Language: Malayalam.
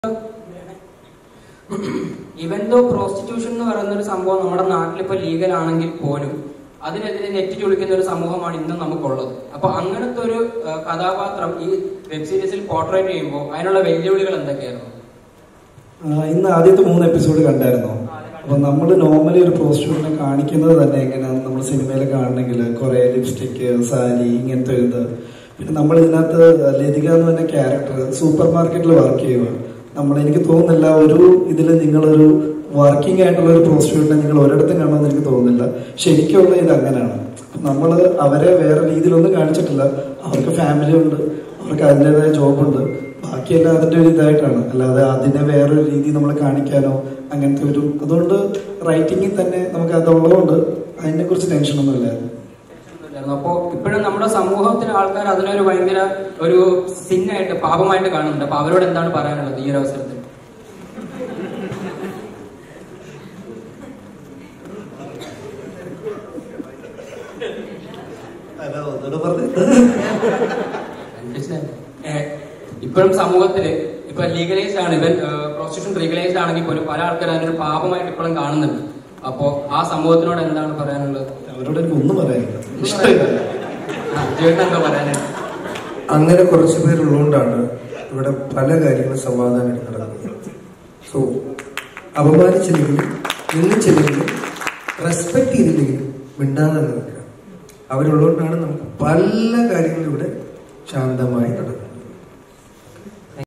ഇവൻ ദോ പ്രോസ്റ്റിറ്റ്യൂഷൻ എന്ന് പറയുന്ന ഒരു സംഭവം നമ്മുടെ നാട്ടിൽ ഇപ്പൊ ലീഗൽ ആണെങ്കിൽ പോലും അതിനെതിരെ നെറ്റി ചുളിക്കുന്ന ഒരു സമൂഹമാണ് ഇന്നും നമുക്കുള്ളത് അപ്പൊ അങ്ങനത്തെ ഒരു ആ, കഥാപാത്രം ഈ വെബ് സീരീസിൽ പോർട്രേറ്റ് ചെയ്യുമ്പോൾ അതിനുള്ള വെല്ലുവിളികൾ എന്തൊക്കെയായിരുന്നു ആ, ഇന്ന് ആദ്യത്തെ മൂന്ന് എപ്പിസോഡ് കണ്ടായിരുന്നോ അപ്പൊ നമ്മൾ നോർമലി ഒരു പ്രോസ്റ്റിറ്റ്യൂട്ടിനെ കാണിക്കുന്നത് തന്നെ എങ്ങനെയാന്ന് നമ്മൾ സിനിമയിൽ കാണണമെങ്കിൽ കുറെ ലിപ്സ്റ്റിക് സാരി ഇങ്ങനത്തെ ഒരു ഇത് പിന്നെ നമ്മൾ ഇതിനകത്ത് ലതിക എന്ന് പറഞ്ഞ ക്യാരക്ടർ സൂപ്പർ മാർക്കറ്റിൽ വർക്ക് ചെയ്യുക നമ്മൾ എനിക്ക് തോന്നുന്നില്ല ഒരു ഇതിൽ നിങ്ങളൊരു വർക്കിംഗ് ആയിട്ടുള്ള ഒരു പ്രോസ്റ്റിറ്റ്യൂട്ടിനെ നിങ്ങൾ ഒരിടത്തും കാണുമെന്ന് എനിക്ക് തോന്നുന്നില്ല ശരിക്കുള്ള ഇത് അങ്ങനെയാണ് നമ്മൾ അവരെ വേറെ രീതിയിലൊന്നും കാണിച്ചിട്ടില്ല അവർക്ക് ഫാമിലി ഉണ്ട് അവർക്ക് അതിൻ്റെതായ ജോബുണ്ട് ബാക്കിയെല്ലാം അതിന്റെ ഒരു ഇതായിട്ടാണ് അല്ലാതെ അതിനെ വേറൊരു രീതി നമ്മൾ കാണിക്കാനോ അങ്ങനത്തെ ഒരു അതുകൊണ്ട് റൈറ്റിങ്ങിൽ തന്നെ നമുക്ക് അതുള്ളതുകൊണ്ട് അതിനെ കുറിച്ച് ടെൻഷനൊന്നും ഇല്ലായിരുന്നു അപ്പോ ഇപ്പോഴും നമ്മുടെ സമൂഹത്തിലെ ആൾക്കാർ അതിനൊരു ഭയങ്കര ഒരു സിന്നായിട്ട് പാപമായിട്ട് കാണുന്നുണ്ട് അപ്പൊ അവരോട് എന്താണ് പറയാനുള്ളത് ഈ ഒരു അവസരത്തിൽ അല്ല ഒന്നുകൂടെ പറഞ്ഞത് ഏഹ് ഇപ്പോഴും സമൂഹത്തില് ഇപ്പൊ ലീഗലൈസ്ഡ് ആണ് ഇവൻ പ്രോസ്റ്റിറ്റ്യൂഷൻ ലീഗലൈസ്ഡ് ആണെങ്കിൽ പോലും പല ആൾക്കാരും അതിനൊരു പാപമായിട്ട് ഇപ്പോഴും കാണുന്നുണ്ട് അപ്പോ ആ സമൂഹത്തിനോട് എന്താണ് പറയാനുള്ളത് അവരോട് എനിക്ക് ഒന്നും പറയാനില്ല ഇഷ്ടമില്ല ആ, ചേട്ടൻ എന്താ പറയാനായിട്ട് അങ്ങനെ കുറച്ച് പേരുള്ളതുകൊണ്ടാണ് ഇവിടെ പല കാര്യങ്ങളും സമാധാനമായിട്ട് നടക്കുന്നത് സോ അപമാനിച്ചില്ലെങ്കിലും നിന്നിച്ചില്ലെങ്കിലും റെസ്പെക്ട് ചെയ്തില്ലെങ്കിലും മിണ്ടാതെ നിൽക്കുക അവരുള്ളതുകൊണ്ടാണ് നമുക്ക് പല കാര്യങ്ങളും ഇവിടെ ശാന്തമായി നടക്കുന്നത്